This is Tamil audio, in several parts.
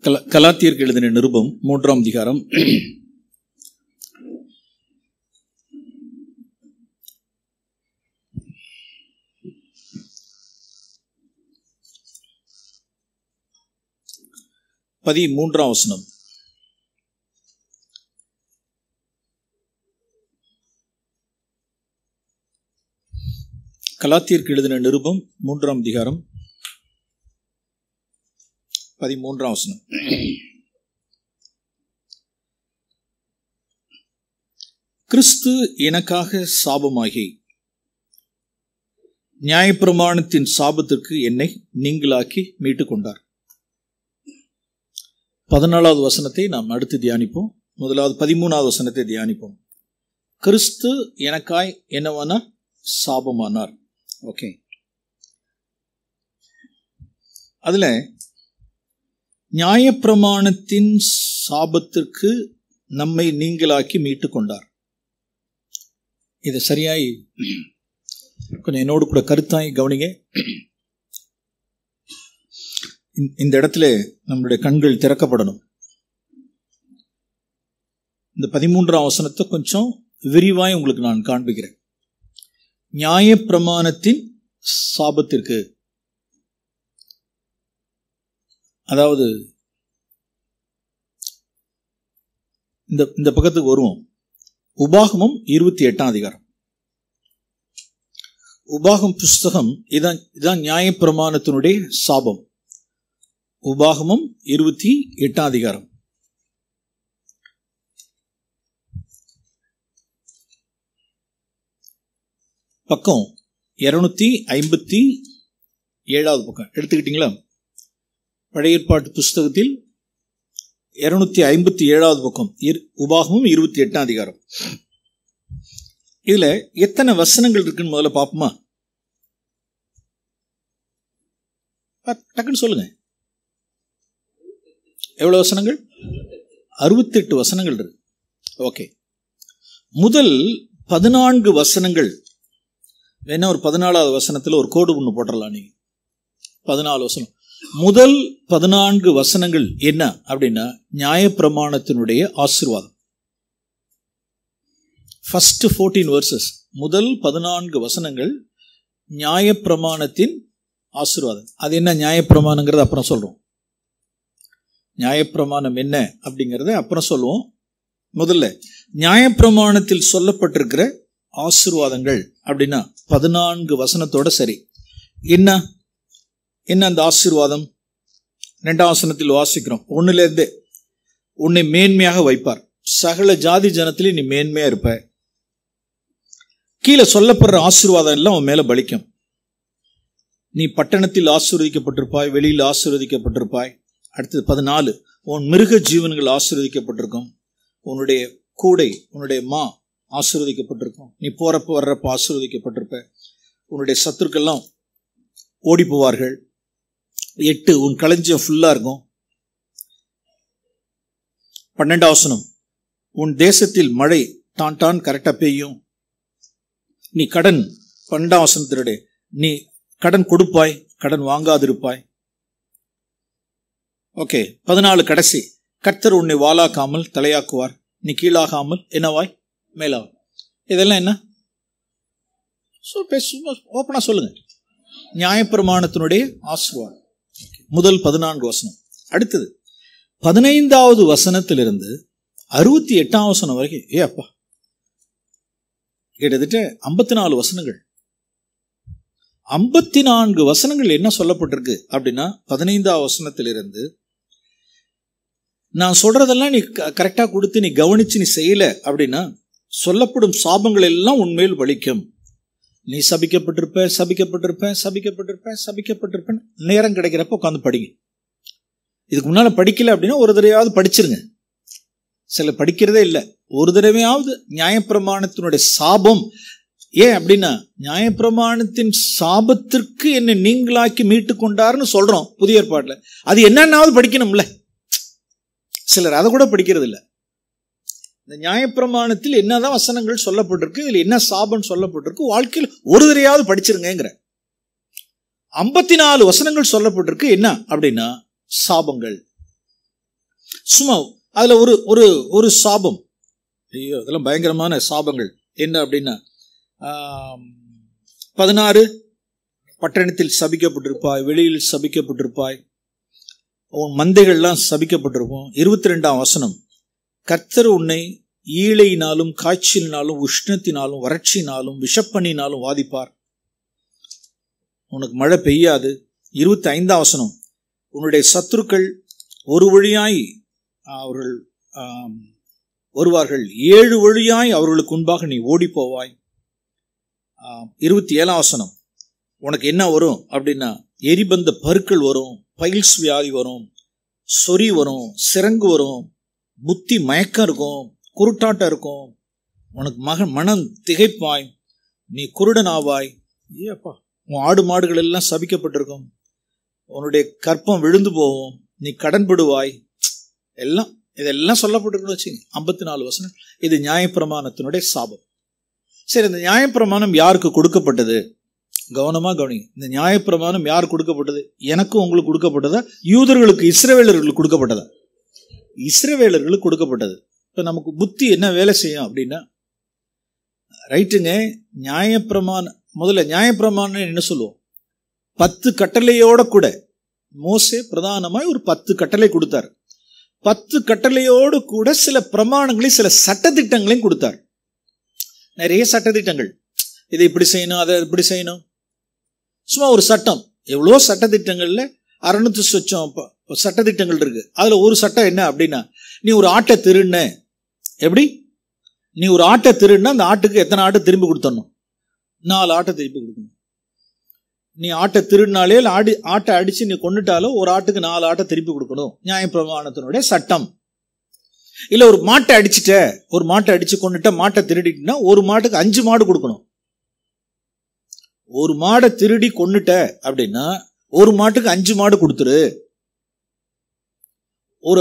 கல கலாத்தியருக்கு எழுதின நிருபம் மூன்றாம் அதிகாரம் பதிமூன்றாம் வசனம் கலாத்தியருக்கு எழுதின நிருபம் மூன்றாம் அதிகாரம் பதிமூன்றாம் வசனம் கிறிஸ்து எனக்காக சாபமாகி நியாயப்பிரமாணத்தின் சாபத்திற்கு என்னை நீங்களாக்கி மீட்டுக் கொண்டார் பதினாலாவது வசனத்தை நாம் அடுத்து தியானிப்போம் முதலாவது பதிமூணாவது வசனத்தை தியானிப்போம் கிறிஸ்து எனக்காய் என்னவானா சாபமானார் ஓகே அதுல நியாயப்பிரமாணத்தின் சாபத்திற்கு நம்மை நீங்களாக்கி மீட்டு கொண்டார் இதை சரியாய் கொஞ்சம் என்னோடு கூட கருத்தாய் கவனிங்க இந்த- இந்த இடத்துல நம்மளுடைய கண்கள் திறக்கப்படணும் இந்த பதிமூன்றாம் வசனத்தை கொஞ்சம் விரிவாய் உங்களுக்கு நான் காண்பிக்கிறேன் நியாயப்பிரமாணத்தின் சாபத்திற்கு அதாவது இந்த இந்த பக்கத்துக்கு வருவோம் உபாகமம் இருபத்தி எட்டாம் அதிகாரம் உபாகம் புஸ்தகம் இதான் இதான் நியாயப்பிரமாணத்தினுடைய சாபம் உபாகமம் இருபத்தி எட்டாம் அதிகாரம் பக்கம் இருநூத்தி ஐம்பத்தி ஏழாவது பக்கம் எடுத்துக்கிட்டீங்களா பழைய ஏற்பாட்டு புஸ்தகத்தில் இருநூத்தி ஐம்பத்தி ஏழாவது பக்கம் இரு- உபாகமும் இருபத்தி எட்டாம் அதிகாரம் இதுல எத்தனை வசனங்கள் இருக்குன்னு முதல்ல பார்ப்போமா பா- டக்குன்னு சொல்லுங்க எவ்வளவு வசனங்கள் அறுபத்தெட்டு வசனங்கள் இருக்கு ஓகே முதல் பதினான்கு வசனங்கள் வேணா ஒரு பதினாலாவது வசனத்துல ஒரு கோடு ஒன்று போட்டுடலாம் நீங்க பதினாலு வசனம் முதல் பதினான்கு வசனங்கள் என்ன அப்படின்னா நியாயப்பிரமாணத்தினுடைய ஆசீர்வாதம் ஃபர்ஸ்ட் ஃபோர்டீன் வர்சஸ் முதல் பதினான்கு வசனங்கள் நியாயப்பிரமாணத்தின் ஆசீர்வாதம் அது என்ன நியாயப்பிரமாணங்கிறத அப்புறம் சொல்றோம் நியாயப்பிரமாணம் என்ன அப்படிங்கிறத அப்புறம் சொல்லுவோம் முதல்ல நியாயப்பிரமாணத்தில் சொல்லப்பட்டிருக்கிற ஆசீர்வாதங்கள் அப்படின்னா பதினான்கு வசனத்தோட சரி என்ன என்ன அந்த ஆசீர்வாதம் ரெண்டாம் வசனத்தில் வாசிக்கிறோம் ஒண்ணுல இருந்தே உன்னை மேன்மையாக வைப்பார் சகல ஜாதி ஜனத்திலே நீ மேன்மையா இருப்ப கீழே சொல்லப்படுற ஆசீர்வாதம் எல்லாம் உன் மேல பலிக்கும் நீ பட்டணத்தில் ஆசீர்வதிக்கப்பட்டிருப்பாய் வெளியில் ஆசீர்வதிக்கப்பட்டிருப்பாய் அடுத்தது பதினாலு உன் மிருக ஜீவன்கள் ஆசீர்வதிக்கப்பட்டிருக்கும் உன்னுடைய கூடை உன்னுடைய மா ஆசீர்வதிக்கப்பட்டிருக்கும் நீ போறப்ப வர்றப்ப ஆசீர்வதிக்கப்பட்டிருப்ப உன்னுடைய சத்துருக்கெல்லாம் ஓடி போவார்கள் எட்டு உன் களஞ்சியம் ஃபுல்லா இருக்கும் பன்னெண்டாம் வசனம் உன் தேசத்தில் மழை டான் டான் கரெக்டா பெய்யும் நீ கடன் பன்னெண்டாம் வசனத்தினுடைய நீ கடன் கொடுப்பாய் கடன் வாங்காதிருப்பாய் ஓகே பதினாலு கடைசி கர்த்தர் உன்னை வாலாக்காமல் தலையாக்குவார் நீ கீழாகாமல் என்னவாய் மேலாவாய் இதெல்லாம் என்ன So, பேச ஓப்பனா சொல்லுங்க நியாயப்பிரமாணத்தினுடைய ஆசீர்வாதம் முதல் பதினான்கு வசனம் அடுத்தது பதினைந்தாவது வசனத்திலிருந்து அறுபத்தி எட்டாம் வசனம் வரைக்கும் ஏ அப்பா கிட்டத்தட்ட ஐம்பத்தி நாலு வசனங்கள் ஐம்பத்தி நான்கு வசனங்கள் என்ன சொல்லப்பட்டிருக்கு அப்படின்னா பதினைந்தாவது வசனத்திலிருந்து நான் சொல்றதெல்லாம் நீ கரெக்டா கொடுத்து நீ கவனிச்சு நீ செய்யல அப்படின்னா சொல்லப்படும் சாபங்கள் எல்லாம் உண்மையில் பலிக்கும் நீ சபிக்கப்பட்டிருப்ப சபிக்கப்பட்டிருப்ப சபிக்கப்பட்டிருப்ப சபிக்கப்பட்டிருப்பேன் நேரம் கிடைக்கிறப்ப உட்காந்து படிங்க இதுக்கு முன்னால படிக்கல அப்படின்னா ஒரு தடவையாவது படிச்சிருங்க சில படிக்கிறதே இல்லை ஒரு தடவையாவது நியாயப்பிரமாணத்தினுடைய சாபம் ஏன் அப்படின்னா நியாயப்பிரமாணத்தின் சாபத்திற்கு என்னை நீங்களாக்கி மீட்டு கொண்டாருன்னு சொல்றோம் புதிய ஏற்பாட்டில் அது என்னன்னாவது படிக்கணும்ல சிலர் அதை கூட படிக்கிறது இல்லை இந்த நியாயப்பிரமாணத்தில் என்னதான் வசனங்கள் சொல்லப்பட்டிருக்கு இதுல என்ன சாபம் சொல்லப்பட்டிருக்கு வாழ்க்கையில் ஒரு தடையாவது படிச்சிருங்கிற ஐம்பத்தி நாலு வசனங்கள் சொல்லப்பட்டிருக்கு என்ன அப்படின்னா சாபங்கள் சும்மா அதுல ஒரு ஒரு ஒரு சாபம் ஐயோ அதெல்லாம் பயங்கரமான சாபங்கள் என்ன அப்படின்னா ஆம், பதினாறு பட்டணத்தில் சபிக்கப்பட்டிருப்பாய் வெளியில் சபிக்கப்பட்டிருப்பாய் உன் மந்தைகள்லாம் சபிக்கப்பட்டிருக்கும் இருபத்தி ரெண்டாம் வசனம் கர்த்தர் உன்னை ஈழையினாலும் காய்ச்சலினாலும் உஷ்ணத்தினாலும் வறட்சினாலும் விஷப்பண்ணினாலும் வாதிப்பார் உனக்கு மழை பெய்யாது இருபத்தி ஐந்தாம் வசனம் உன்னுடைய சத்துருக்கள் ஒரு வழியாய் அவர்கள் ஆம், வருவார்கள் ஏழு வழியாய் அவர்களுக்கு முன்பாக நீ ஓடி போவாய் ஆம், இருபத்தி ஏழாம் வசனம் உனக்கு என்ன வரும் அப்படின்னா எரிபந்த பருக்கள் வரும் பைல்ஸ் வியாதி வரும் சொறி வரும் சிறங்கு வரும் புத்தி மயக்கம் இருக்கும் குருட்டாட்டம் இருக்கும் உனக்கு மகன் மனம் திகைப்பாய் நீ குருடனாவாய் ஏப்பா உன் ஆடு மாடுகள் எல்லாம் சபிக்கப்பட்டிருக்கும் உன்னுடைய கற்பம் விழுந்து போகும் நீ கடன்படுவாய் எல்லாம் இதெல்லாம் சொல்லப்பட்டிருக்குன்னு வச்சுங்க ஐம்பத்தி நாலு வசனம் இது நியாயப்பிரமாணத்தினுடைய சாபம் சரி இந்த நியாயப்பிரமாணம் யாருக்கு கொடுக்கப்பட்டது கவனமா கவனி இந்த நியாயப்பிரமாணம் யார் கொடுக்கப்பட்டது எனக்கும் உங்களுக்கு கொடுக்கப்பட்டதா யூதர்களுக்கு இஸ்ரவேலர்களுக்கு கொடுக்கப்பட்டதா இஸ்ரவேலர்களுக்கு கொடுக்கப்பட்டது இப்ப நமக்கு புத்தி என்ன வேலை செய்யும் அப்படின்னா ரைட்டுங்க நியாயப்பிரமாணம் முதல்ல நியாயப்பிரமாணம் என்ன சொல்லுவோம் பத்து கட்டளையோட கூட மோசே பிரதானமாய் ஒரு பத்து கட்டளை கொடுத்தார் பத்து கட்டளையோடு கூட சில பிரமாணங்களையும் சில சட்டதிட்டங்களையும் கொடுத்தார் நிறைய சட்டதிட்டங்கள் இதை இப்படி செய்யணும் அதை இப்படி செய்யணும் சும்மா ஒரு சட்டம் எவ்வளோ சட்டதிட்டங்கள்ல அறுநூத்தி சொச்சம் ப- ப- சட்டதிட்டங்கள் இருக்கு அதுல ஒரு சட்டம் என்ன அப்படின்னா நீ ஒரு ஆட்டை திருண்ண எப்படி நீ ஒரு ஆட்டை திருண்ணா அந்த ஆட்டுக்கு எத்தனை ஆட்டை திரும்பி கொடுத்தணும் நாலு ஆட்டை திருப்பி கொடுக்கணும் நீ ஆட்டை திருடினாலே இல்ல ஆடி ஆட்டை அடிச்சு நீ கொண்டுட்டாலும் ஒரு ஆட்டுக்கு நாலு ஆட்டை திருப்பி கொடுக்கணும் நியாயப்பிரமாணத்தினுடைய சட்டம் இல்ல ஒரு மாட்டை அடிச்சிட்ட ஒரு மாட்டை அடிச்சு கொண்டுட்ட மாட்டை திருடிட்டுனா ஒரு மாட்டுக்கு அஞ்சு மாடு கொடுக்கணும் ஒரு மாடை திருடி கொன்னுட்ட அப்படின்னா ஒரு மாட்டுக்கு அஞ்சு மாடு கொடுத்துரு ஒரு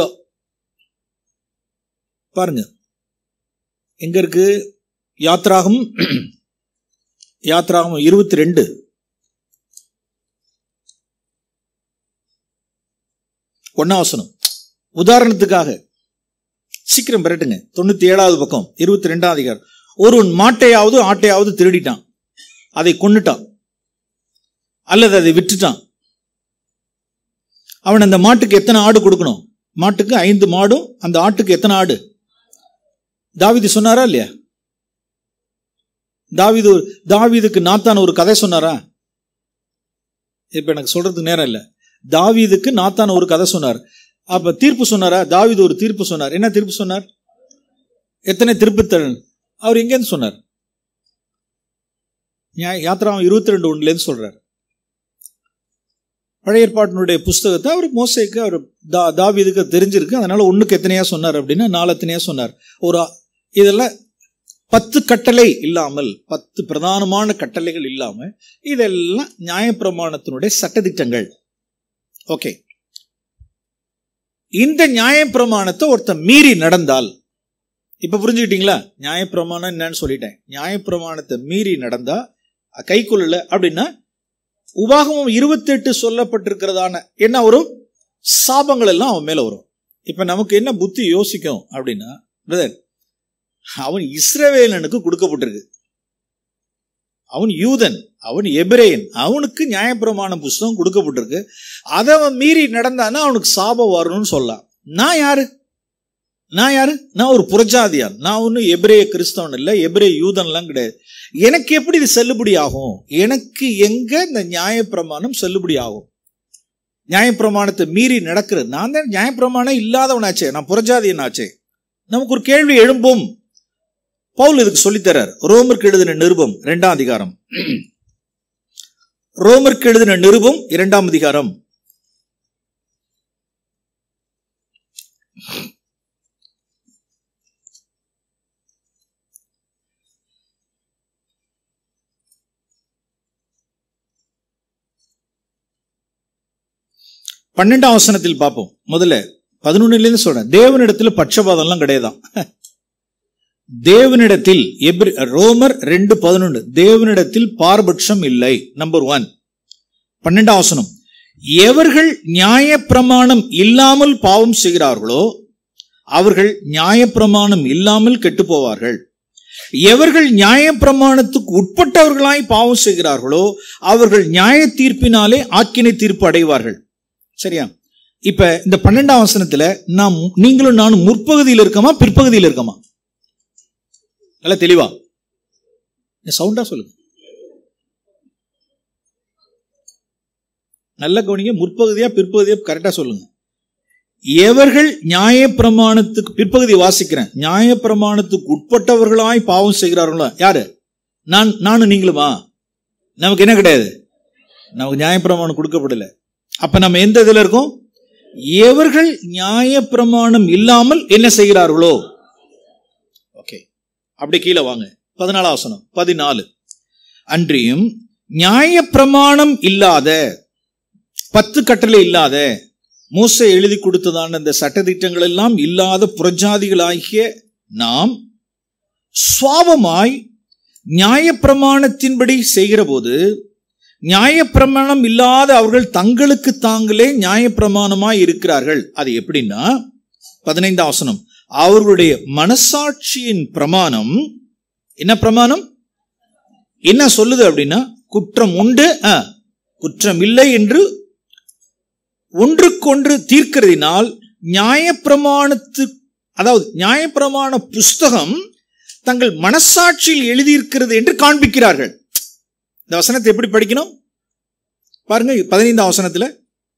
பாருங்க எங்க இருக்கு யாத்ராகம் யாத்ராகம் இருபத்தி ரெண்டு ஒன்னாவசனம் உதாரணத்துக்காக சீக்கிரம் பெறட்டுங்க தொண்ணூத்தி ஏழாவது பக்கம் இருபத்தி ரெண்டாம் அதிகாரம் ஒரு மாட்டையாவது ஆட்டையாவது திருடிட்டான் அதை கொன்னுட்டான் அல்லது அதை விட்டுட்டான் அவன் அந்த மாட்டுக்கு எத்தனை ஆடு கொடுக்கணும் மாட்டுக்கு ஐந்து மாடும் அந்த ஆட்டுக்கு எத்தனை ஆடு தாவீது சொன்னாரா இல்லையா தாவீது ஒரு- தாவீதுக்கு நாத்தான் ஒரு கதை சொன்னாரா இப்ப எனக்கு சொல்றதுக்கு நேரம் இல்ல தாவீதுக்கு நாத்தான் ஒரு கதை சொன்னார் அப்ப தீர்ப்பு சொன்னாரா தாவீது ஒரு தீர்ப்பு சொன்னார் என்ன தீர்ப்பு சொன்னார் எத்தனை திருப்புத்தல் அவர் எங்கேருந்து சொன்னார் நியாய- யாத்திராகம் இருபத்தி ரெண்டு ஒண்ணுலேருந்து சொல்றார் பழைய ஏற்பாட்டினுடைய புஸ்தகத்தை அவர் மோசைக்கு அவர் தா தாவீதுக்கு தெரிஞ்சிருக்கு அதனால ஒண்ணுக்கு எத்தனையா சொன்னார் அப்படின்னா நாலு எத்தனையா சொன்னார் ஒரு ஆ- இதெல்லாம் பத்து கட்டளை இல்லாமல் பத்து பிரதானமான கட்டளைகள் இல்லாம இதெல்லாம் நியாயப்பிரமாணத்தினுடைய சட்டதிட்டங்கள் ஓகே இந்த நியாயப்பிரமாணத்தை ஒருத்தன் மீறி நடந்தால் இப்ப புரிஞ்சுக்கிட்டீங்களா நியாயப்பிரமாணம் என்னன்னு சொல்லிட்டேன் நியாயப்பிரமாணத்தை மீறி நடந்தா கை கொள்ளல அப்படின்னா உபாகமம் இருபத்தெட்டு சொல்லப்பட்டிருக்கிறதான என்ன வரும் சாபங்கள் எல்லாம் அவன் மேல வரும் இப்ப நமக்கு என்ன புத்தி யோசிக்கும் அப்படின்னா பிரதர் அவன் இஸ்ரவேலனுக்கு கொடுக்கப்பட்டிருக்கு அவன் யூதன் அவன் எபிரேயன் அவனுக்கு நியாயப்பிரமாண புஸ்தகம் கொடுக்கப்பட்டிருக்கு அதை அவன் மீறி நடந்தான்னா அவனுக்கு சாபம் வரணும்னு சொல்லலாம் நான் யாரு நான் யாரு நான் ஒரு புறஜாதியான் நான் ஒன்றும் எபிரேய கிறிஸ்தவன் இல்லை எபிரேய யூதன்லாம் கிடையாது எனக்கு எப்படி இது செல்லுபடி ஆகும் எனக்கு எங்க இந்த நியாயப்பிரமாணம் செல்லுபடி ஆகும் நியாயப்பிரமாணத்தை மீறி நடக்கிறது நான் தான் நியாயப்பிரமாணம் இல்லாதவனாச்சே நான் புறஜாதியனாச்சே நமக்கு ஒரு கேள்வி எழும்பும் பவுல் இதுக்கு சொல்லித்தரார் ரோமருக்கு எழுதின நிருபம் இரண்டாம் அதிகாரம் ரோமருக்கு எழுதின நிருபம் இரண்டாம் அதிகாரம் பன்னெண்டாம் வசனத்தில் பார்ப்போம் முதல்ல பதினொன்னுல இருந்து சொல்றேன் தேவனிடத்துல பட்சபாதம்லாம் கிடையாதான் தேவனிடத்தில் எப்ரி ரோமர் ரெண்டு பதினொன்று தேவனிடத்தில் பாரபட்சம் இல்லை நம்பர் ஒன் பன்னெண்டாம் வசனம் எவர்கள் நியாயப்பிரமாணம் இல்லாமல் பாவம் செய்கிறார்களோ அவர்கள் நியாயப்பிரமாணம் இல்லாமல் கெட்டு போவார்கள் எவர்கள் நியாயப்பிரமாணத்துக்கு உட்பட்டவர்களாய் பாவம் செய்கிறார்களோ அவர்கள் நியாய தீர்ப்பினாலே ஆக்கினை தீர்ப்பு அடைவார்கள் சரியா இப்ப இந்த பன்னெண்டாம் வசனத்துல நாம் நீங்களும் நானும் முற்பகுதியில் இருக்கோமா பிற்பகுதியில் இருக்கோமா நல்லா தெளிவா சவுண்டா சொல்லுங்க நல்ல கவனிங்க முற்பகுதியா பிற்பகுதியா கரெக்டா சொல்லுங்க எவர்கள் நியாயப்பிரமாணத்துக்கு பிற்பகுதி வாசிக்கிறேன் நியாயப்பிரமாணத்துக்கு உட்பட்டவர்களாய் பாவம் செய்கிறார்களோ யாரு நான் நானும் நீங்களுமா நமக்கு என்ன கிடையாது நமக்கு நியாயப்பிரமாணம் கொடுக்கப்படல அப்ப நம்ம எந்த இதுல இருக்கோம் எவர்கள் நியாயப்பிரமாணம் இல்லாமல் என்ன செய்கிறார்களோ ஓகே அப்படி கீழே வாங்க பதினாலாம் வசனம் பதினாலு அன்றியும் நியாயப்பிரமாணம் இல்லாத பத்து கட்டளை இல்லாத மூசை எழுதி கொடுத்ததான இந்த சட்டதிட்டங்கள் எல்லாம் இல்லாத புறஜாதிகளாகிய நாம் சுவாபமாய் நியாயப்பிரமாணத்தின்படி செய்கிற போது நியாயப்பிரமாணம் இல்லாத அவர்கள் தங்களுக்கு தாங்களே நியாயப்பிரமாணமாய் இருக்கிறார்கள் அது எப்படின்னா பதினைந்தாம் வசனம் அவர்களுடைய மனசாட்சியின் பிரமாணம் என்ன பிரமாணம் என்ன சொல்லுது அப்படின்னா குற்றம் உண்டு ஆ, குற்றம் இல்லை என்று ஒன்றுக்கொன்று தீர்க்கிறதினால் நியாயப்பிரமாணத்து அதாவது நியாயப்பிரமாண புஸ்தகம் தங்கள் மனசாட்சியில் எழுதியிருக்கிறது என்று காண்பிக்கிறார்கள் இந்த வசனத்தை எப்படி படிக்கணும் பாருங்க பதினைந்தாம் வசனத்துல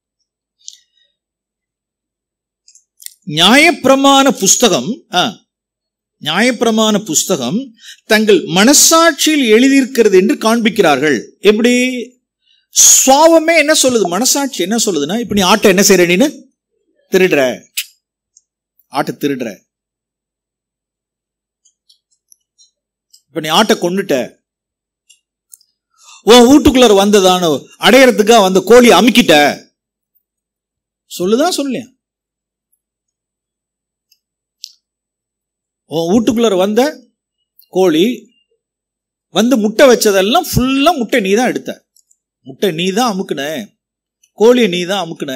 நியாயப்பிரமாண புஸ்தகம் ஆ, நியாயப்பிரமாண புஸ்தகம் தங்கள் மனசாட்சியில் எழுதியிருக்கிறது என்று காண்பிக்கிறார்கள் எப்படி சுவாவமே என்ன சொல்லுது மனசாட்சி என்ன சொல்லுதுன்னா இப்ப நீ ஆட்டை என்ன செய்யற நீனு திருடுற ஆட்டை திருடுற இப்ப நீ ஆட்டை கொண்டுட்ட உன் வீட்டுக்குள்ளார வந்ததான அடையறதுக்காக வந்த கோழி அமுக்கிட்ட சொல்லுதா சொல்லலையா உன் வீட்டுக்குள்ளார வந்த கோழி வந்து முட்டை வச்சதெல்லாம் ஃபுல்லா முட்டை நீ தான் எடுத்த முட்டை நீ தான் அமுக்குன கோழியை நீ தான் அமுக்குன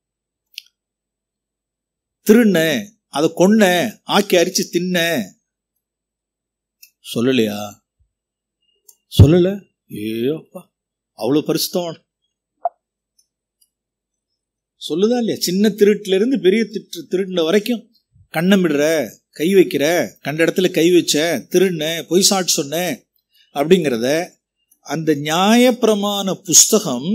திருண்ண அதை கொன்ன ஆக்கி அரிச்சு தின்ன சொல்லலையா சொல்லல ஏப்பா அவ்வளவு பரிசுத்தம் சொல்லுதா இல்லையா சின்ன திருட்டுல இருந்து பெரிய திட்டு திருடின வரைக்கும் கண்ணமிடுற கை வைக்கிற கண்ட இடத்துல கை வச்ச திருண்ண பொய் சாட்சி சொன்ன அப்படிங்கிறத அந்த நியாயப்பிரமாண புஸ்தகம்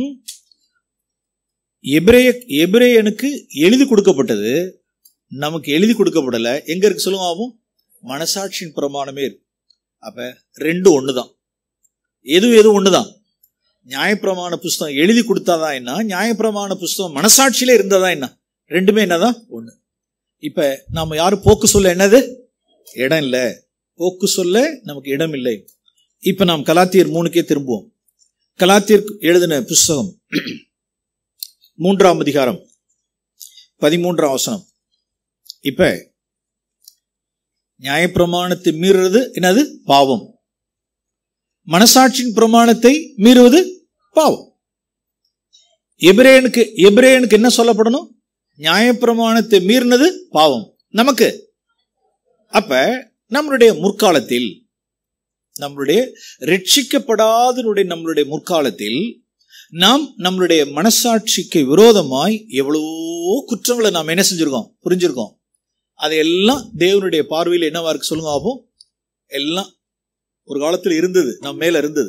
எபிரேய எபிரேயனுக்கு எழுதி கொடுக்கப்பட்டது நமக்கு எழுதி கொடுக்கப்படல எங்க இருக்கு சொல்லுங்க ஆகும் மனசாட்சியின் பிரமாணமே இருக்கு அப்ப ரெண்டு ஒண்ணுதான் எதுவும் எதுவும் ஒண்ணுதான் நியாயப்பிரமாண புஸ்தகம் எழுதி கொடுத்தாதான் என்ன நியாயப்பிரமாண புஸ்தகம் மனசாட்சியில இருந்ததா என்ன ரெண்டுமே என்னதான் ஒண்ணு இப்ப நாம யாரும் போக்கு சொல்ல என்னது இடம் இல்ல போக்கு சொல்ல நமக்கு இடம் இல்லை இப்ப நாம் கலாத்தியர் மூணுக்கே திரும்புவோம் கலாத்தியர் எழுதின புஸ்தகம் மூன்றாம் அதிகாரம் பதிமூன்றாம் வசனம் இப்ப நியாயப்பிரமாணத்தை மீறுறது என்னது பாவம் மனசாட்சியின் பிரமாணத்தை மீறுவது பாவம் எபிரேயனுக்கு எபிரேயனுக்கு என்ன சொல்லப்படணும் நியாயப்பிரமாணத்தை மீறினது பாவம் நமக்கு அப்ப நம்மளுடைய முற்காலத்தில் நம்மளுடைய ரட்சிக்கப்படாதனுடைய நம்மளுடைய முற்காலத்தில் நாம் நம்மளுடைய மனசாட்சிக்கு விரோதமாய் எவ்வளவோ குற்றங்களை நாம் என்ன செஞ்சிருக்கோம் புரிஞ்சிருக்கோம் அதையெல்லாம் தேவனுடைய பார்வையில் என்னவா இருக்கு சொல்லுங்க ஆகும் எல்லாம் ஒரு காலத்தில் இருந்தது நம்ம மேல இருந்தது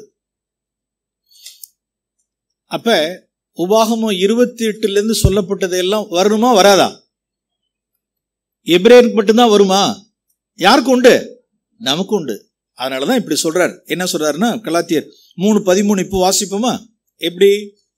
அப்ப உபாகமம் இருபத்தி எட்டுல இருந்து சொல்லப்பட்டது எல்லாம் வரணுமா வராதா எபிரேயருக்கு மட்டும்தான் வருமா யாருக்கு உண்டு நமக்கு உண்டு அதனாலதான் இப்படி சொல்றார் என்ன சொல்றாருன்னா கலாத்தியர் மூணு பதிமூணு இப்போ வாசிப்போமா எப்படி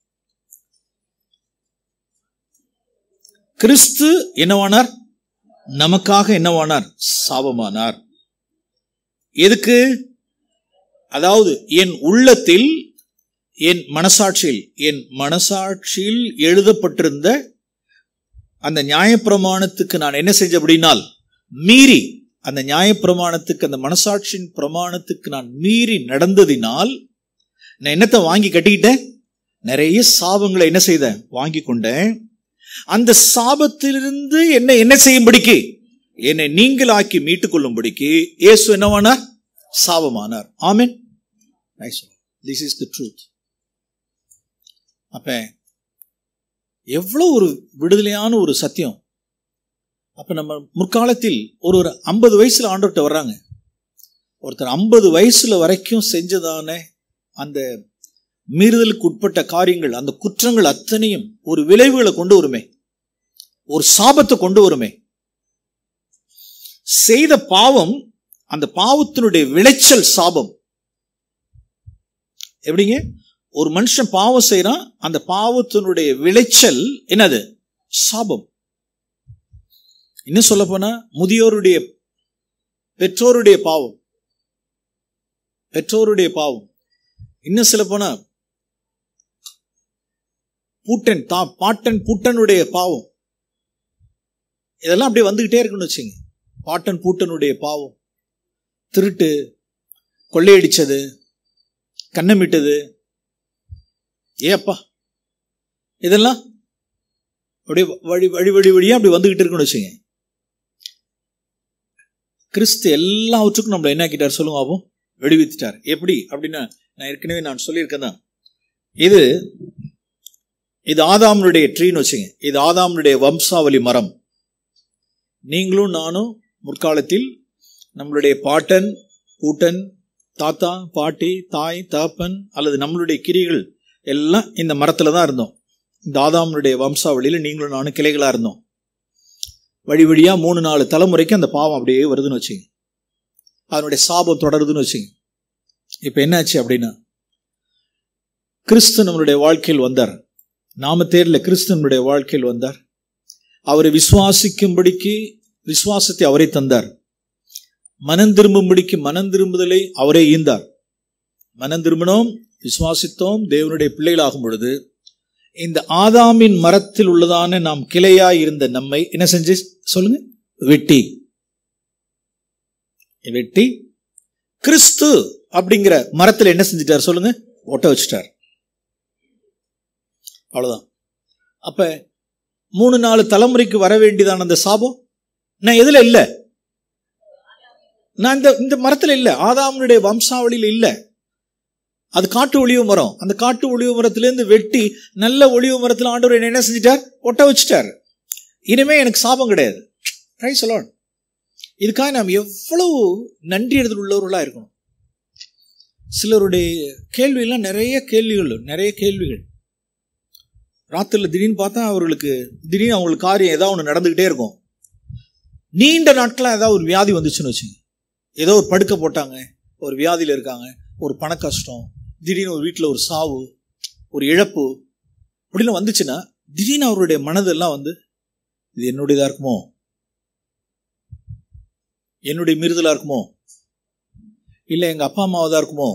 கிறிஸ்து என்னவானார் நமக்காக என்னவானார் சாபமானார் எதுக்கு அதாவது என் உள்ளத்தில் என் மனசாட்சியில் என் மனசாட்சியில் எழுதப்பட்டிருந்த அந்த நியாயப்பிரமாணத்துக்கு நான் என்ன செஞ்ச அப்படின்னால் மீறி அந்த நியாயப்பிரமாணத்துக்கு அந்த மனசாட்சியின் பிரமாணத்துக்கு நான் மீறி நடந்ததினால் நான் என்னத்தை வாங்கி கட்டிக்கிட்டேன் நிறைய சாபங்களை என்ன செய்தேன் வாங்கி கொண்டேன் அந்த சாபத்திலிருந்து என்ன என்ன செய்யும்படிக்கு என்னை நீங்களாக்கி மீட்டுக் கொள்ளும்படிக்கு இயேசு என்னவானார் சாபமானார் amen this is the truth அப்ப எவ்வளவு ஒரு விடுதலையான ஒரு சத்தியம் அப்ப நம்ம முற்காலத்தில் ஒரு ஒரு ஐம்பது வயசுல ஆண்டவர்கிட்ட வர்றாங்க ஒருத்தர் ஐம்பது வயசுல வரைக்கும் செஞ்சதான அந்த மீறுதலுக்கு உட்பட்ட காரியங்கள் அந்த குற்றங்கள் அத்தனையும் ஒரு விளைவுகளை கொண்டு வருமே ஒரு சாபத்தை கொண்டு வருமே செய்த பாவம் அந்த பாவத்தினுடைய விளைச்சல் சாபம் எப்படிங்க ஒரு மனுஷன் பாவம் செய்யறான் அந்த பாவத்தினுடைய விளைச்சல் என்னது சாபம் இன்னும் சொல்ல போனா முதியோருடைய பெற்றோருடைய பாவம் பெற்றோருடைய பாவம் இன்னும் சொல்ல போனா பூட்டன் தா பாட்டன் பூட்டனுடைய பாவம் இதெல்லாம் அப்படியே வந்துகிட்டே இருக்குன்னு வச்சுங்க பாட்டன் பூட்டனுடைய பாவம் திருட்டு கொள்ளையடிச்சது கண்ணமிட்டது ஏப்பா இதெல்லாம் அப்படியே வழி வழி வழி வழியா அப்படி வந்துகிட்டு இருக்குன்னு வச்சுங்க கிறிஸ்து எல்லாவற்றுக்கும் நம்மளை என்ன ஆக்கிட்டார் சொல்லுங்க ஆகும் வெடிவித்துட்டார் எப்படி அப்படின்னா நான் ஏற்கனவே நான் சொல்லியிருக்கேன் தான் இது இது ஆதாமனுடைய ட்ரீன்னு வச்சுங்க இது ஆதாமனுடைய வம்சாவளி மரம் நீங்களும் நானும் முற்காலத்தில் நம்மளுடைய பாட்டன் பூட்டன் தாத்தா பாட்டி தாய் தாப்பன் அல்லது நம்மளுடைய கிரிகள் எல்லாம் இந்த மரத்துல தான் இருந்தோம் இந்த ஆதாமனுடைய வம்சாவளியில் நீங்களும் நானும் கிளைகளா இருந்தோம் வழி வழியா மூணு நாலு தலைமுறைக்கு அந்த பாவம் அப்படியே வருதுன்னு வச்சுங்க அதனுடைய சாபம் தொடருதுன்னு வச்சுங்க இப்ப என்னாச்சு அப்படின்னா கிறிஸ்து நம்மளுடைய வாழ்க்கையில் வந்தார் நாம தேர்ல கிறிஸ்து நம்மளுடைய வாழ்க்கையில் வந்தார் அவரை விசுவாசிக்கும்படிக்கு விசுவாசத்தை அவரை தந்தார் மனம் திரும்பும்படிக்கு மனம் திரும்புதலை அவரே ஈந்தார் மனம் திரும்பினோம் விசுவாசித்தோம் தேவனுடைய பிள்ளைகளாகும் பொழுது இந்த ஆதாமின் மரத்தில் உள்ளதான நாம் கிளையாய் இருந்த நம்மை என்ன செஞ்சு சொல்லுங்க வெட்டி வெட்டி கிறிஸ்து அப்படிங்கிற மரத்துல என்ன செஞ்சிட்டார் சொல்லுங்க ஒட்ட வச்சுட்டார் அவ்வளவுதான் அப்ப மூணு நாலு தலைமுறைக்கு வர வேண்டியதான அந்த சாபம் நான் எதுல இல்ல நான் இந்த இந்த மரத்துல இல்ல ஆதாமனுடைய வம்சாவளியில இல்ல அது காட்டு ஒளிவு மரம் அந்த காட்டு ஒளிவு மரத்திலிருந்து வெட்டி நல்ல ஒளிவு மரத்துல ஆண்டவர் என்ன என்ன செஞ்சிட்டார் ஒட்ட வச்சுட்டார் இனிமே எனக்கு சாபம் கிடையாது பிரைஸ் அலாட் இதுக்காக நாம் எவ்வளவு நன்றி எடுத்து உள்ளவர்களா இருக்கணும் சிலருடைய கேள்வியெல்லாம் நிறைய கேள்விகள் நிறைய கேள்விகள் ராத்திரில திடீர்னு பார்த்தா அவர்களுக்கு திடீர்னு அவங்களுக்கு காரியம் ஏதாவது ஒன்று நடந்துகிட்டே இருக்கும் நீண்ட நாட்களாக ஏதாவது ஒரு வியாதி வந்துச்சுன்னு வச்சுங்க ஏதோ ஒரு படுக்க போட்டாங்க ஒரு வியாதியில் இருக்காங்க ஒரு பண கஷ்டம் திடீர்னு ஒரு வீட்டில் ஒரு சாவு ஒரு இழப்பு அப்படின்னு வந்துச்சுன்னா திடீர்னு அவருடைய மனதெல்லாம் வந்து இது என்னுடையதா இருக்குமோ என்னுடைய மீறுதலா இருக்குமோ இல்ல எங்க அப்பா அம்மாவதா இருக்குமோ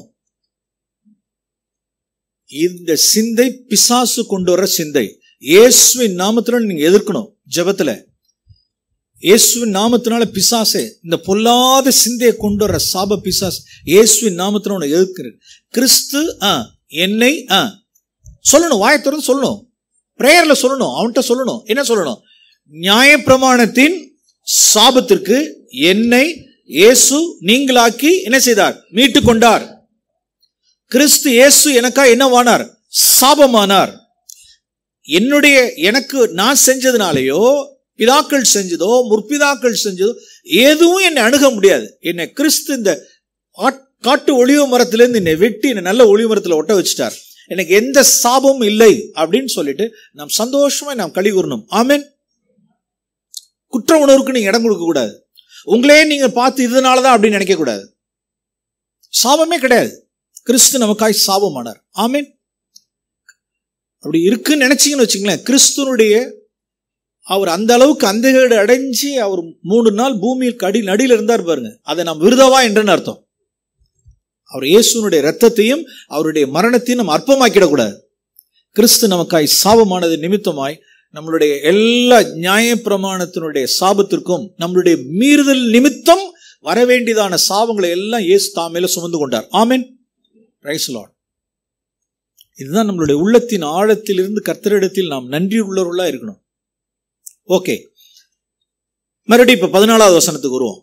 இந்த சிந்தை பிசாசு கொண்டு வர சிந்தை இயேசுவின் நாமத்துல நீங்க எதிர்க்கணும் ஜெபத்துல இயேசுவின் நாமத்தினால பிசாசே இந்த பொல்லாத சிந்தையை கொண்டு வர சாப பிசாஸ் இயேசுவின் நாமத்தினால உன்னை எதிர்க்கிறது கிறிஸ்து ஆ என்னை ஆ சொல்லணும் வாயை திறந்து சொல்லணும் பிரேயர்ல சொல்லணும் அவன்கிட்ட சொல்லணும் என்ன சொல்லணும் நியாயப்பிரமாணத்தின் சாபத்திற்கு என்னை இயேசு நீங்களாக்கி என்ன செய்தார் மீட்டு கொண்டார் கிறிஸ்து இயேசு எனக்கா என்னவானார் சாபமானார் என்னுடைய எனக்கு நான் செஞ்சதுனாலேயோ பிதாக்கள் செஞ்சதோ முற்பிதாக்கள் செஞ்சதோ எதுவும் என்னை அணுக முடியாது என்னை கிறிஸ்து இந்த ஆட்- காட்டு ஒளிவு மரத்திலிருந்து என்னை வெட்டி என்னை நல்ல ஒளிவு மரத்துல ஒட்ட வச்சுட்டார் எனக்கு எந்த சாபமும் இல்லை அப்படின்னு சொல்லிட்டு நாம் சந்தோஷமா நாம் கழி கூறணும் ஆமென் குற்ற உணர்வுக்கு நீங்க இடம் கொடுக்க கூடாது உங்களே நீங்க பார்த்து இதனாலதான் அப்படின்னு நினைக்க கூடாது சாபமே கிடையாது கிறிஸ்து நமக்காய் சாபமானார் ஆமென் அப்படி இருக்குன்னு நினைச்சீங்கன்னு வச்சுங்களேன் கிறிஸ்துனுடைய அவர் அந்த அளவுக்கு அந்தகேடு அடைஞ்சு அவர் மூணு நாள் பூமியில் அடி நடியில் இருந்தார் பாருங்க அதை நாம் விருதவா என்றுன்னு அர்த்தம் அவர் இயேசுனுடைய ரத்தத்தையும் அவருடைய மரணத்தையும் நம்ம அற்பமாக்கிடக்கூடாது கிறிஸ்து நமக்காய் சாபமானது நிமித்தமாய் நம்மளுடைய எல்லா நியாயப்பிரமாணத்தினுடைய சாபத்திற்கும் நம்மளுடைய மீறுதல் நிமித்தம் வரவேண்டியதான சாபங்களை எல்லாம் இயேசு தாமேல சுமந்து கொண்டார் ஆமென் பிரைஸ் லார்ட் இதுதான் நம்மளுடைய உள்ளத்தின் ஆழத்திலிருந்து கர்த்தரிடத்தில் நாம் நன்றி உள்ளவர்களா இருக்கணும் ஓகே மறுபடியும் இப்ப பதினாலாவது வசனத்துக்கு வருவோம்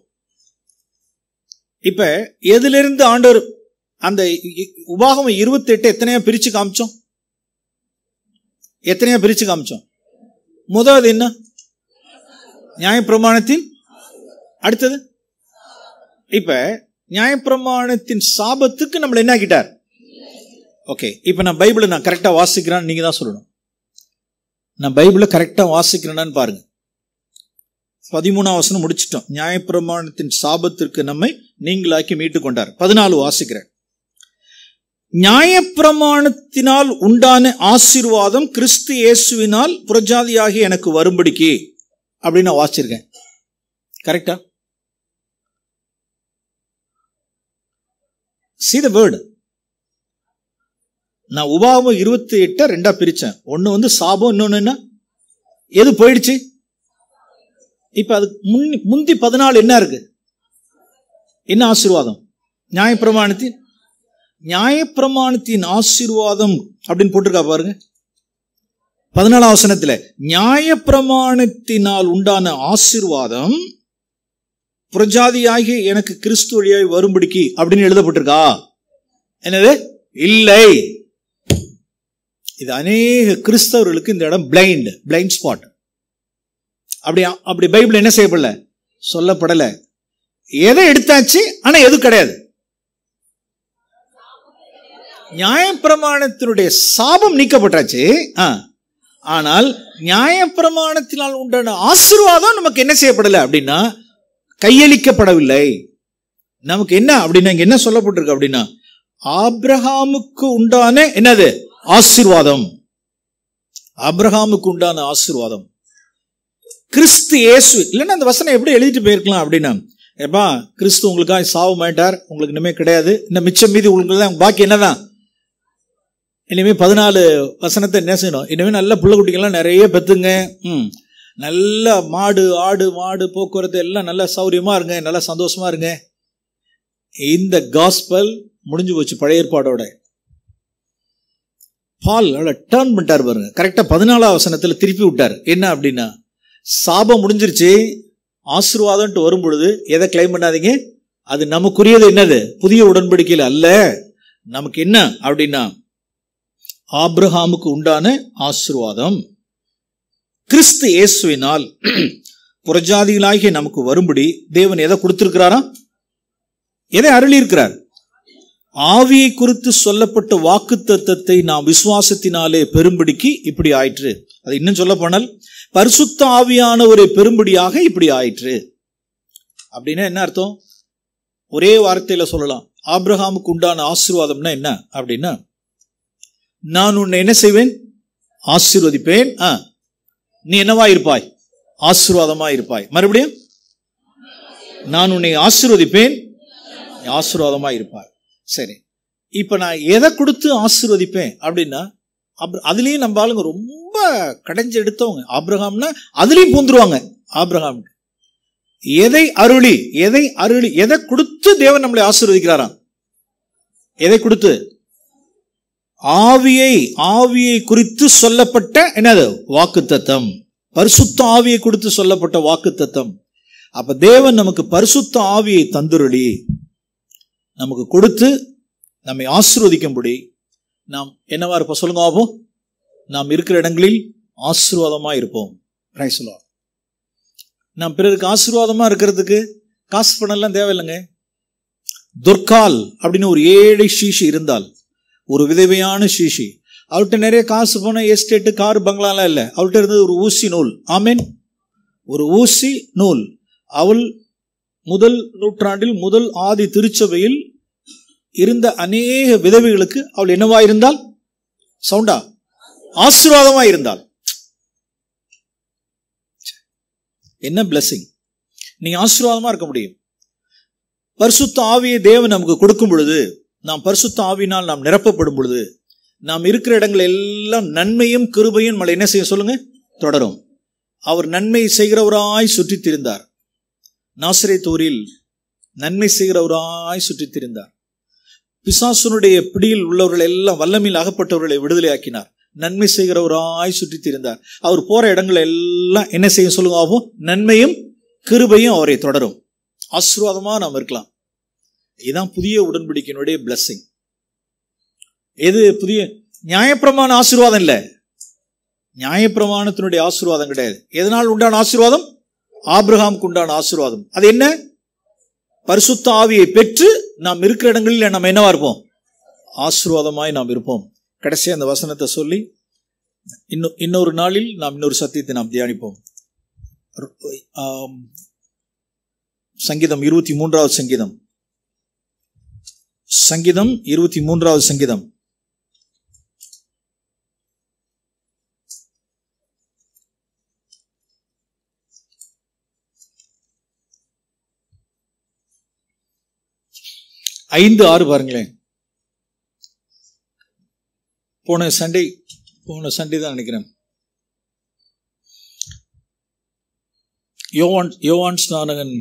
இப்ப எதிலிருந்து ஆண்டவர் அந்த இ- உபாகமம் இருபத்தி எட்டு எத்தனையா பிரிச்சு காமிச்சோம் எத்தனையா பிரிச்சு காமிச்சோம் முதலாவது என்ன நியாயப்பிரமாணத்தின் அடுத்தது இப்ப நியாயப்பிரமாணத்தின் சாபத்துக்கு நம்மள என்ன ஆக்கிட்டார் ஓகே இப்ப நான் பைபிளை நான் கரெக்டா வாசிக்கிறேன்னு நீங்க தான் சொல்லணும் நான் பைபிளை கரெக்டா வாசிக்கிறேன்னு பாருங்க பதிமூணாம் வசனம் முடிச்சிட்டோம் நியாயப்பிரமாணத்தின் சாபத்திற்கு நம்மை நீங்களாக்கி மீட்டு கொண்டார் பதினாலு வாசிக்கிறேன் நியாயப்பிரமாணத்தினால் உண்டான ஆசீர்வாதம் கிறிஸ்து இயேசுவினால் புரஜாதியாகி எனக்கு வரும்படிக்கு அப்படின்னு நான் வாசிச்சிருக்கேன் கரெக்டா see the word நான் உபாகமம் இருபத்தி எட்டை ரெண்டா பிரிச்சேன் ஒன்னு வந்து சாபம் இன்னொன்னு என்ன எது போயிடுச்சு இப்ப அது முன்னி முந்தி பதினாலு என்ன இருக்கு என்ன ஆசீர்வாதம் நியாயப்பிரமாணத்தின் நியாயப்பிரமாணத்தின் ஆசீர்வாதம் அப்படின்னு போட்டிருக்கா பாருங்க பதினாலாம் வசனத்துல நியாயப்பிரமாணத்தினால் உண்டான ஆசீர்வாதம் புரஜாதியாகி எனக்கு கிறிஸ்து வழியாய் வரும்படிக்கு அப்படின்னு எழுதப்பட்டிருக்கா என்னது இல்லை இது அநேக கிறிஸ்தவர்களுக்கு இந்த இடம் பிளைண்ட் பிளைண்ட் ஸ்பாட் அப்படி அப்படி பைபிள் என்ன செய்யப்படல சொல்லப்படல எதை எடுத்தாச்சு ஆனா எது கிடையாது நியாயப்பிரமாணத்தினுடைய சாபம் நீக்கப்பட்டாச்சு ஆ. ஆனால் நியாயப்பிரமாணத்தினால் உண்டான ஆசீர்வாதம் நமக்கு என்ன செய்யப்படல அப்படின்னா கையளிக்கப்படவில்லை நமக்கு என்ன அப்படின்னா இங்க என்ன சொல்லப்பட்டிருக்கு அப்படின்னா ஆபிரகாமுக்கு உண்டான என்னது ஆசீர்வாதம் ஆபிரகாமுக்கு உண்டான ஆசீர்வாதம் கிறிஸ்து இயேசு இல்லைன்னா அந்த வசனம் எப்படி எழுதிட்டு போயிருக்கலாம் அப்படின்னா ஏப்பா கிறிஸ்து உங்களுக்காக சாவு மாட்டார் உங்களுக்கு இனிமே கிடையாது இன்னும் மிச்சம் மீதி உங்களுக்கு தான் பாக்கி என்னதான் இனிமே பதினாலு வசனத்தை என்ன செய்யணும் இனிமே நல்ல புள்ள குட்டிகள்லாம் நிறைய பெத்துங்க ம் நல்ல மாடு ஆடு மாடு போக்குவரத்து எல்லாம் நல்ல சௌரியமா இருங்க நல்ல சந்தோஷமா இருங்க இந்த காஸ்பல் முடிஞ்சு போச்சு பழைய ஏற்பாடோட பால் நல்லா டேர்ன் பண்ணிட்டார் பாருங்க கரெக்டா பதினாலாம் வசனத்துல திருப்பி விட்டார் என்ன அப்படின்னா சாபம் முடிஞ்சிருச்சு ஆசீர்வாதம்ட்டு வரும் பொழுது எதை கிளைம் பண்ணாதீங்க அது நமக்குரியது என்னது புதிய உடன்படிக்கையில் அல்ல நமக்கு என்ன அப்படின்னா ஆபிரகாமுக்கு உண்டான ஆசீர்வாதம் கிறிஸ்து இயேசுவினால் புறஜாதிகளாகிய நமக்கு வரும்படி தேவன் எதை கொடுத்திருக்கிறாரா எதை அருளி இருக்கிறார் ஆவியை குறித்து சொல்லப்பட்ட வாக்கு தத்தத்தை நாம் விசுவாசத்தினாலே பெரும்படிக்கு இப்படி ஆயிற்று அது இன்னும் சொல்ல போனால் பரிசுத்த ஆவியான ஒரு பெரும்படியாக இப்படி ஆயிற்று அப்படின்னா என்ன அர்த்தம் ஒரே வார்த்தையில சொல்லலாம் ஆபிரகாமுக்கு உண்டான ஆசீர்வாதம்னா என்ன அப்படின்னா நான் உன்னை என்ன செய்வேன் ஆசீர்வதிப்பேன் ஆ நீ என்னவா இருப்பாய் ஆசீர்வாதமா இருப்பாய் மறுபடியும் நான் உன்னை ஆசீர்வதிப்பேன் நீ ஆசீர்வாதமா இருப்பாய் சரி இப்ப நான் எதை கொடுத்து ஆசீர்வதிப்பேன் அப்படின்னா அப்ர- அதுலயும் நம்ம ஆளுங்க ரொம்ப கடைஞ்சு எடுத்தவங்க ஆபிரகாம்னா அதுலயும் பூந்துருவாங்க ஆபிரகாம் எதை அருளி எதை அருளி எதை கொடுத்து தேவன் நம்மளை ஆசீர்வதிக்கிறாராம் எதை கொடுத்து ஆவியை ஆவியை குறித்து சொல்லப்பட்ட என்னது வாக்குத்தத்தம் பரிசுத்த ஆவியை குறித்து சொல்லப்பட்ட வாக்குத்தத்தம் அப்ப தேவன் நமக்கு பரிசுத்த ஆவியை தந்துருளி நமக்கு கொடுத்து நம்மை ஆசீர்வதிக்கும்படி நாம் என்னவா இருப்போம் சொல்லுங்க ஆபோம் நாம் இருக்கிற இடங்களில் ஆசீர்வாதமா இருப்போம் Praise the Lord. நாம் பிறருக்கு ஆசீர்வாதமா இருக்கிறதுக்கு காசு பணம் எல்லாம் தேவையில்லைங்க துர்கால் அப்படின்னு ஒரு ஏழை சீஷி இருந்தால் ஒரு விதவையான சீஷி அவர்கிட்ட நிறைய காசு பணம் எஸ்டேட்டு கார் பங்களாலாம் இல்லை அவர்கிட்ட இருந்தது ஒரு ஊசி நூல் ஆமீன் ஒரு ஊசி நூல் அவள் முதல் நூற்றாண்டில் முதல் ஆதி திருச்சபையில் இருந்த அநேக விதவைகளுக்கு அவள் என்னவா இருந்தால் சவுண்டா ஆசீர்வாதமா இருந்தாள் என்ன blessing நீ ஆசீர்வாதமா இருக்க முடியும் பரிசுத்த ஆவியை தேவன் நமக்கு கொடுக்கும் பொழுது நாம் பரிசுத்த ஆவியினால் நாம் நிரப்பப்படும் பொழுது நாம் இருக்கிற இடங்கள் எல்லாம் நன்மையும் கிருபையும் நம்மளை என்ன செய்ய சொல்லுங்க தொடரும் அவர் நன்மை செய்கிறவராய் சுற்றித் திரிந்தார் நாசிரேத்தூரில் நன்மை செய்கிறவராய் சுற்றித் திரிந்தார் பிசாசுனுடைய பிடியில் உள்ளவர்கள் எல்லாம் வல்லமையில் அகப்பட்டவர்களை விடுதலை ஆக்கினார் நன்மை செய்கிறவராய் சுற்றித் திரிந்தார் அவர் போற இடங்கள் எல்லாம் என்ன செய்ய சொல்லுங்க ஆகும் நன்மையும் கிருபையும் அவரை தொடரும் ஆசீர்வாதமா நாம் இருக்கலாம் இதுதான் புதிய உடன்படிக்கையினுடைய blessing எது புதிய நியாயப்பிரமாண ஆசீர்வாதம் இல்ல நியாயப்பிரமாணத்தினுடைய ஆசீர்வாதம் கிடையாது எதனால் உண்டான ஆசீர்வாதம் ஆபிரகாமுக்கு உண்டான ஆசீர்வாதம் அது என்ன பரிசுத்த ஆவியை பெற்று நாம் இருக்கிற இடங்களில் நம்ம என்னவா இருப்போம் ஆசீர்வாதமாய் நாம் இருப்போம் கடைசியா அந்த வசனத்தை சொல்லி இன்னும் இன்னொரு நாளில் நாம் இன்னொரு சத்தியத்தை நாம் தியானிப்போம் ஆம், சங்கீதம் இருபத்தி மூன்றாவது சங்கீதம் சங்கீதம் இருபத்தி மூன்றாவது சங்கீதம் ஐந்து ஆறு பாருங்களேன் போன சண்டே போன சண்டே தான் நினைக்கிறேன் யோவான் யோவான் ஸ்நானகன்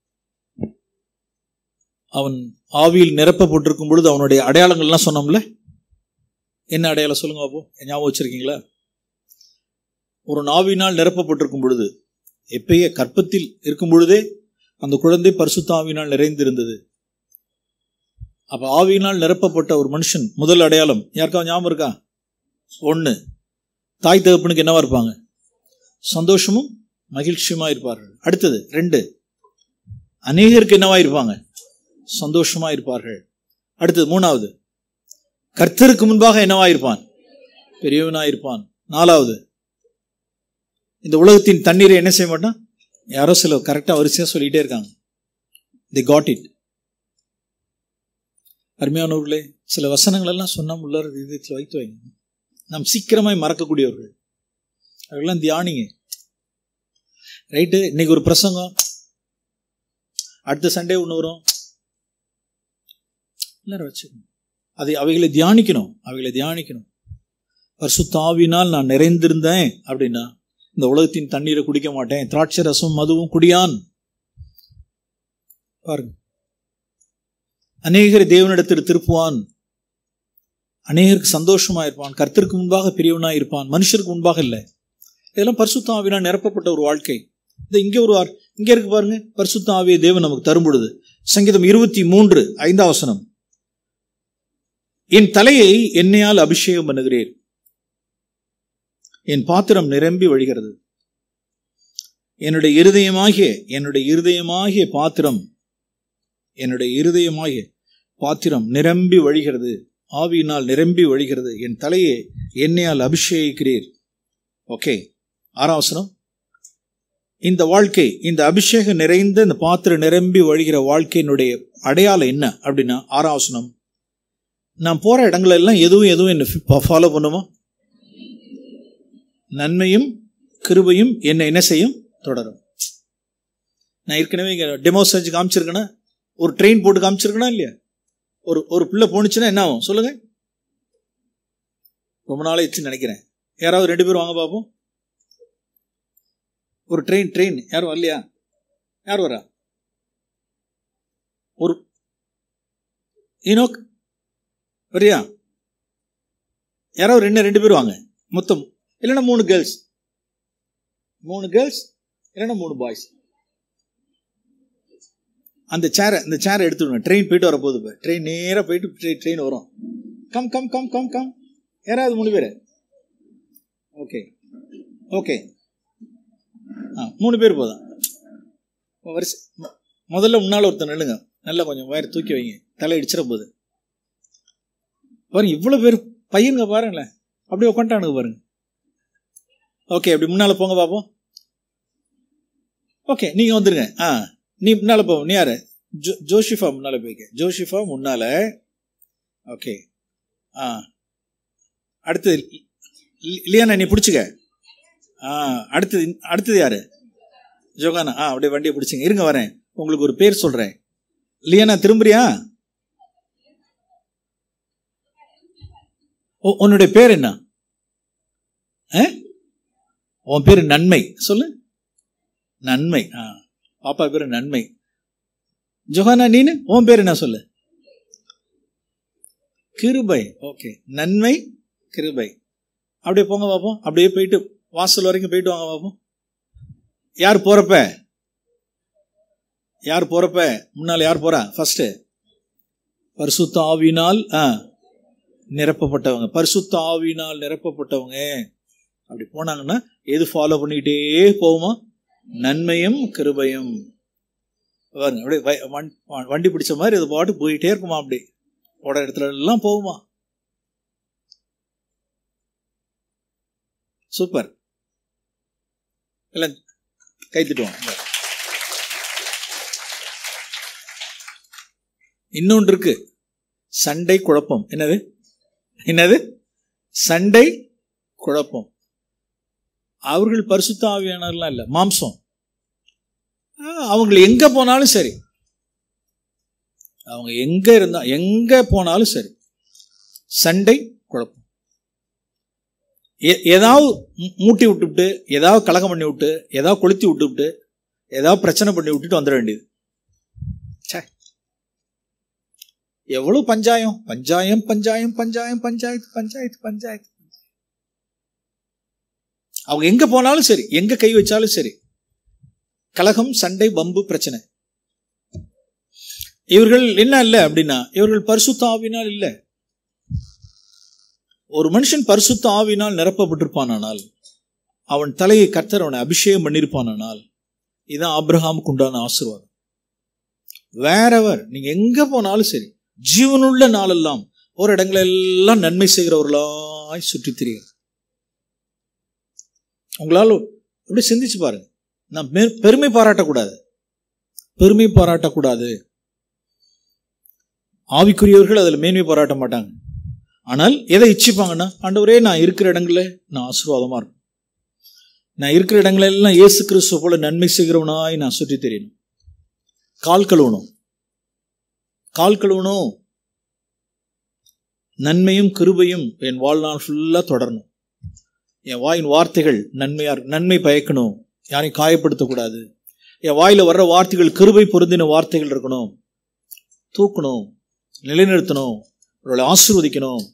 அவன் ஆவியில் நிரப்பப்பட்டிருக்கும் பொழுது அவனுடைய அடையாளங்கள்லாம் சொன்னோம்ல என்ன அடையாளம் சொல்லுங்க அப்போ ஞாபகம் வச்சிருக்கீங்களா ஒரு நாவினால் நிரப்பப்பட்டிருக்கும் பொழுது எப்பயே கற்பத்தில் இருக்கும் பொழுதே அந்த குழந்தை பரிசுத்த ஆவியினால் நிறைந்திருந்தது அப்ப ஆவியினால் நிரப்பப்பட்ட ஒரு மனுஷன் முதல் அடையாளம் யாருக்காவது ஞாபகம் இருக்கா ஒண்ணு தாய் தகப்பனுக்கு என்னவா இருப்பாங்க சந்தோஷமும் மகிழ்ச்சியுமா இருப்பார்கள் அடுத்தது ரெண்டு அநேகருக்கு என்னவா இருப்பாங்க சந்தோஷமா இருப்பார்கள் அடுத்தது மூணாவது கர்த்தருக்கு முன்பாக என்னவா இருப்பான் பெரியவனா இருப்பான் நாலாவது இந்த உலகத்தின் தண்ணீரை என்ன செய்ய மாட்டான் யாரோ சில கரெக்டா வரிசையா சொல்லிட்டே இருக்காங்க தி காட் இட் அருமையானவர்களே சில வசனங்கள் எல்லாம் சொன்னா உள்ளார இதயத்தில் வைத்து வைங்க நாம் சீக்கிரமாய் மறக்கக்கூடியவர்கள் அதெல்லாம் தியானிங்க ரைட்டு இன்னைக்கு ஒரு பிரசங்கம் அடுத்த சண்டே ஒன்று வரும் எல்லாரும் வச்சுக்கணும் அதை அவைகளை தியானிக்கணும் அவைகளை தியானிக்கணும் பரிசுத்தாவினால் நான் நிறைந்திருந்தேன் அப்படின்னா இந்த உலகத்தின் தண்ணீரை குடிக்க மாட்டேன் திராட்சை ரசம் மதுவும் குடியான் பாருங்க அநேகரை தேவனிடத்தில் திருப்புவான் அநேகருக்கு சந்தோஷமா இருப்பான் கர்த்தருக்கு முன்பாக பெரியவனா இருப்பான் மனுஷருக்கு முன்பாக இல்லை இதெல்லாம் பரிசுத்த ஆவினால் நிரப்பப்பட்ட ஒரு வாழ்க்கை இது இங்க ஒரு வார்- இங்க இருக்கு பாருங்க பரிசுத்த ஆவியை தேவன் நமக்கு தரும் பொழுது சங்கீதம் இருபத்தி மூன்று ஐந்தாம் வசனம் என் தலையை எண்ணெயால் அபிஷேகம் பண்ணுகிறேன் என் பாத்திரம் நிரம்பி வழிகிறது என்னுடைய இருதயமாகிய என்னுடைய இருதயமாகிய பாத்திரம் என்னுடைய இருதயமாகிய பாத்திரம் நிரம்பி வழிகிறது ஆவியினால் நிரம்பி வழிகிறது என் தலையை எண்ணெயால் அபிஷேகிக்கிறீர் ஓகே ஆறாம் வசனம் இந்த வாழ்க்கை இந்த அபிஷேகம் நிறைந்த இந்த பாத்திரம் நிரம்பி வழிகிற வாழ்க்கையினுடைய அடையாளம் என்ன அப்படின்னா ஆறாம் வசனம் நான் போற இடங்கள் எல்லாம் எதுவும் எதுவும் என்ன ஃபாலோ பண்ணுமா நன்மையும் கிருபையும் என்ன என்ன செய்யும் தொடரும் நான் ஏற்கனவே இங்க டெமோ செஞ்சு காமிச்சிருக்கேனா ஒரு ட்ரெயின் போட்டு காமிச்சிருக்கனா இல்லையா ஒரு ஒரு பிள்ளை போணுச்சுன்னா என்ன ஆகும் சொல்லுங்க ரொம்ப நாளாச்சு நினைக்கிறேன் யாராவது ரெண்டு பேரும் வாங்க பார்ப்போம் ஒரு ட்ரெயின் ட்ரெயின் யாரும் வரலையா யார் வரா ஒரு ஈனோக் வரியா யாராவது ரெண்டு ரெண்டு பேர் வாங்க மொத்தம் இல்லைன்னா மூணு கேர்ள்ஸ் மூணு கேர்ள்ஸ் இல்லைன்னா மூணு பாய்ஸ் அந்த சேரை இந்த சேரை எடுத்துடுங்க ட்ரெயின் போயிட்டு வர போகுது இப்போ ட்ரெயின் நேராக போயிட்டு ட்ரெயின் வரும் come come come come come யாராவது மூணு பேர் ஓகே ஓகே ஆ மூணு பேர் போதும் வரிசை மொ- முதல்ல முன்னால் ஒருத்தர் நில்லுங்க நல்லா கொஞ்சம் வயிறு தூக்கி வைங்க தலை இடிச்சிட போகுது பாருங்க இவ்வளோ பேர் பையனுங்க பாருங்களேன் அப்படியே உட்காந்துட்டானுங்க பாருங்க ஓகே அப்படி முன்னால் போங்க பார்ப்போம் ஓகே நீங்கள் வந்துருங்க ஆ நீ முன்னால் போ நீ யாரு ஜோ ஜோஷிஃபா முன்னால் போய்க்க ஜோஷிஃபா முன்னால் ஓகே ஆ அடுத்தது லி- லியானா நீ பிடிச்சிக்க ஆ அடுத்தது அடுத்தது யாரு ஜோகானா ஆ அப்படியே வண்டியை பிடிச்சிங்க இருங்க வரேன் உங்களுக்கு ஒரு பேர் சொல்றேன் லியானா திரும்புறியா உ- உன்னுடைய பேர் என்ன ஆ? உன் பேர் நன்மை சொல்லு நன்மை ஆ பாப்பா பேர் நன்மை ஜொஹானா நீனு உன் பேர் என்ன சொல்லு கிருபை ஓகே நன்மை கிருபை அப்படியே போங்க பார்ப்போம் அப்படியே போயிட்டு வாசல் வரைக்கும் போயிட்டு வாங்க பார்ப்போம் யார் போறப்ப யார் போறப்ப முன்னால் யார் போறா ஃபர்ஸ்ட் பரிசுத்த ஆவினால் ஆ நிரப்பப்பட்டவங்க பரிசுத்த ஆவினால் நிரப்பப்பட்டவங்க அப்படி போனாங்கன்னா எது ஃபாலோ பண்ணிக்கிட்டே போகுமா நன்மையும் கிருபையும் பாருங்க அப்படியே வ- வண்- வண்டி பிடிச்ச மாதிரி அது பாட்டு போயிட்டே இருக்குமா அப்படி போட இடத்துல எல்லாம் போகுமா சூப்பர் எல்லாம் கை தட்டுவோம் இன்னொன்று இருக்கு சண்டை குழப்பம் என்னது என்னது சண்டை குழப்பம் அவர்கள் பரிசுத்த ஆவியானவர்லாம் இல்லை மாம்சம் ஆ, அவங்க எங்க போனாலும் சரி அவங்க எங்க இருந்தா எங்க போனாலும் சரி சண்டை குழப்பம் எ- ஏதாவது மூ- மூட்டி விட்டுவிட்டு ஏதாவது கலகம் பண்ணி விட்டு ஏதாவது கொளுத்தி விட்டுவிட்டு ஏதாவது பிரச்சனை பண்ணி விட்டுட்டு வந்துட வேண்டியது ச்சே. எவ்வளவு பஞ்சாயம் பஞ்சாயம் பஞ்சாயம் பஞ்சாயம் பஞ்சாயத்து பஞ்சாயத்து பஞ்சாயத்து அவங்க எங்க போனாலும் சரி எங்க கை வச்சாலும் சரி கலகம் சண்டை பம்பு பிரச்சனை இவர்கள் என்ன இல்ல அப்படின்னா இவர்கள் பரிசுத்த ஆவினால் இல்ல ஒரு மனுஷன் பரிசுத்த ஆவினால் நிரப்பப்பட்டிருப்பானானால் அவன் தலையை கர்த்தர் அவனை அபிஷேகம் பண்ணியிருப்பானானால் இதான் ஆபிரகாமுக்கு உண்டான ஆசீர்வாதம் வேறவர் நீங்க எங்க போனாலும் சரி ஜீவனுள்ள நாளெல்லாம் ஒரு இடங்கள் எல்லாம் நன்மை செய்கிறவர்களாய் சுற்றித் திரியும் உங்களால் அப்படியே சிந்திச்சு பாருங்க நான் பெ- பெருமை பாராட்டக்கூடாது பெருமை பாராட்டக்கூடாது ஆவிக்குரியவர்கள் அதில் மேன்மை பாராட்ட மாட்டாங்க ஆனால் எதை இச்சிப்பாங்கன்னா ஆண்டவரே நான் இருக்கிற இடங்கள்ல நான் ஆசீர்வாதமா இருக்கும் நான் இருக்கிற இடங்கள எல்லாம் இயேசு கிறிஸ்துவ போல நன்மை செய்கிறவனாய் நான் சுற்றி தெரியணும் கால் கழுவணும் கால் கழுவணும் நன்மையும் கிருபையும் என் வாழ்நாள் ஃபுல்லா தொடரணும் என் வாயின் வார்த்தைகள் நன்மையா இருக்கு. நன்மை பயக்கணும் யாரையும் காயப்படுத்தக்கூடாது என் வாயில வர்ற வார்த்தைகள் கிருபை பொருந்தின வார்த்தைகள் இருக்கணும் தூக்கணும் நிலைநிறுத்தணும் அவர்களை ஆசீர்வதிக்கணும்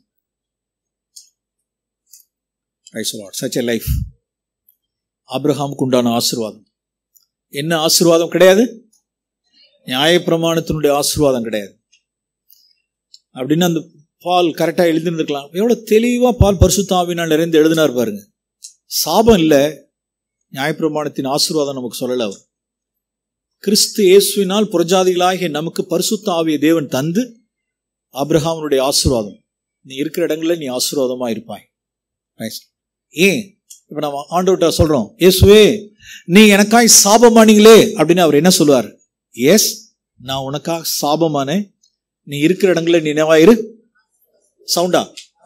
சச் எ லைஃப் ஆபிரகாமுக்கு உண்டான ஆசீர்வாதம் என்ன ஆசீர்வாதம் கிடையாது நியாயப்பிரமாணத்தினுடைய ஆசீர்வாதம் கிடையாது அப்படின்னு அந்த பால் கரெக்டா எழுதிருந்துக்கலாம் எவ்வளவு தெளிவா பால் பரிசுத்தாவினால் நிறைந்து எழுதினார் பாருங்க சாபம் இல்ல நியாயப்பிரமாணத்தின் ஆசீர்வாதம் நமக்கு சொல்லல அவர் கிறிஸ்து இயேசுவினால் புரஜாதிகளாகிய நமக்கு பரிசுத்த ஆவிய தேவன் தந்து ஆபிரகாமனுடைய ஆசீர்வாதம் நீ இருக்கிற இடங்கள்ல நீ ஆசீர்வாதமா இருப்பாய் Nice. ஏன் இப்ப நம்ம ஆண்டவர்கிட்ட சொல்றோம் இயேசுவே நீ எனக்காய் சாபமானீங்களே அப்படின்னு அவர் என்ன சொல்லுவார் எஸ் நான் உனக்காக சாபமானேன் நீ இருக்கிற இடங்கள்ல நீ என்னவாயிரு சவுண்டா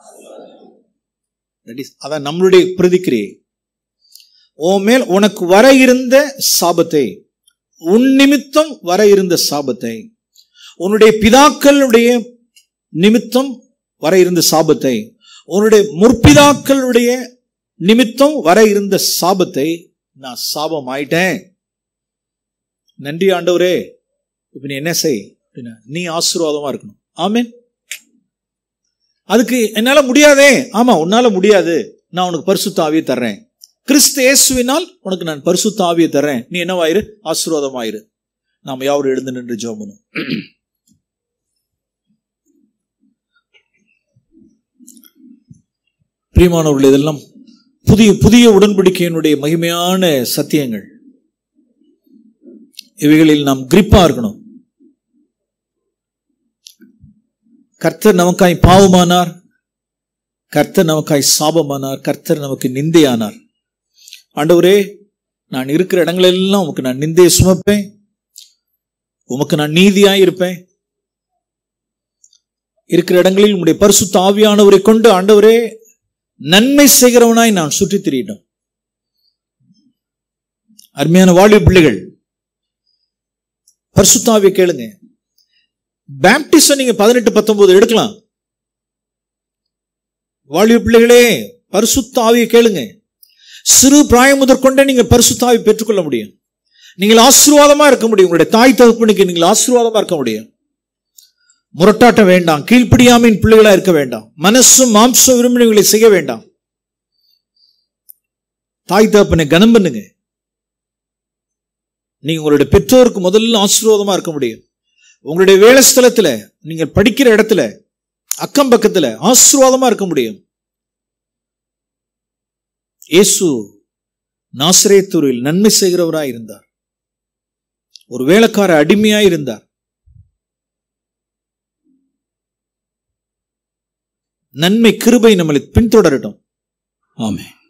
That is- அதான் நம்மளுடைய பிரதிக்கிரியை உன் மேல் உனக்கு வர இருந்த சாபத்தை உன் நிமித்தம் வர இருந்த சாபத்தை உன்னுடைய பிதாக்களுடைய நிமித்தம் வர இருந்த சாபத்தை உன்னுடைய முற்பிதாக்களுடைய நிமித்தம் வர இருந்த சாபத்தை நான் சாபம் ஆயிட்டேன் நன்றி ஆண்டவரே இப்ப நீ என்ன செய் அப்படின்னா நீ ஆசீர்வாதமா இருக்கணும் ஆமென் அதுக்கு என்னால முடியாதே ஆமா உன்னால முடியாது நான் உனக்கு பரிசுத்த ஆவியை தர்றேன் கிறிஸ்து இயேசுவினால் உனக்கு நான் பரிசுத்த ஆவியை தர்றேன் நீ என்னவாயிரு ஆசீர்வாதமாயிரு நாம் யாவரும் எழுந்து நின்று ஜோமனும் பிரியமானவர்கள் இதெல்லாம் புதிய புதிய உடன்படிக்கையினுடைய மகிமையான சத்தியங்கள் இவைகளில் நாம் கிரிப்பா இருக்கணும் கர்த்தர் நமக்காய் பாவமானார் கர்த்தர் நமக்காய் சாபமானார் கர்த்தர் நமக்கு நிந்தையானார் ஆண்டவரே நான் இருக்கிற இடங்களெல்லாம் உமக்கு நான் நிந்தையை சுமப்பேன் உமக்கு நான் நீதியாய் இருப்பேன் இருக்கிற இடங்களில் உம்முடைய பரிசுத்த ஆவியானவரை கொண்டு ஆண்டவரே நன்மை செய்கிறவனாய் நான் சுற்றித் திரியட்டும் அருமையான வாழ்வு பிள்ளைகள் பரிசுத்தாவியை கேளுங்க பேப்டிஸ்ட் நீங்க பதினெட்டு பத்தொன்பது எடுக்கலாம் வாழ்வு பிள்ளைகளே பரிசுத்த ஆவியை கேளுங்க சிறு பிராயம் முதற்கொண்டே நீங்க பரிசுத்த ஆவி பெற்றுக்கொள்ள முடியும் நீங்கள் ஆசீர்வாதமா இருக்க முடியும் உங்களுடைய தாய் தகப்பனுக்கு நீங்கள் ஆசீர்வாதமா இருக்க முடியும் முரட்டாட்டம் வேண்டாம் கீழ்ப்படியாமையின் பிள்ளைகளா இருக்க வேண்டாம் மனசும் மாம்சம் விரும்பினங்களை செய்ய வேண்டாம் தாய் தகப்பனை கனம் பண்ணுங்க நீங்க உங்களுடைய பெற்றோருக்கு முதல்ல ஆசீர்வாதமா இருக்க முடியும் உங்களுடைய வேலை ஸ்தலத்துல நீங்க படிக்கிற இடத்துல அக்கம் பக்கத்துல ஆசீர்வாதமா இருக்க முடியும் இயேசு நாசிரேத்தூரில் நன்மை செய்கிறவராய் இருந்தார் ஒரு வேலைக்கார அடிமையாய் இருந்தார் நன்மை கிருபை நம்மளை பின்தொடரட்டும் ஆமென்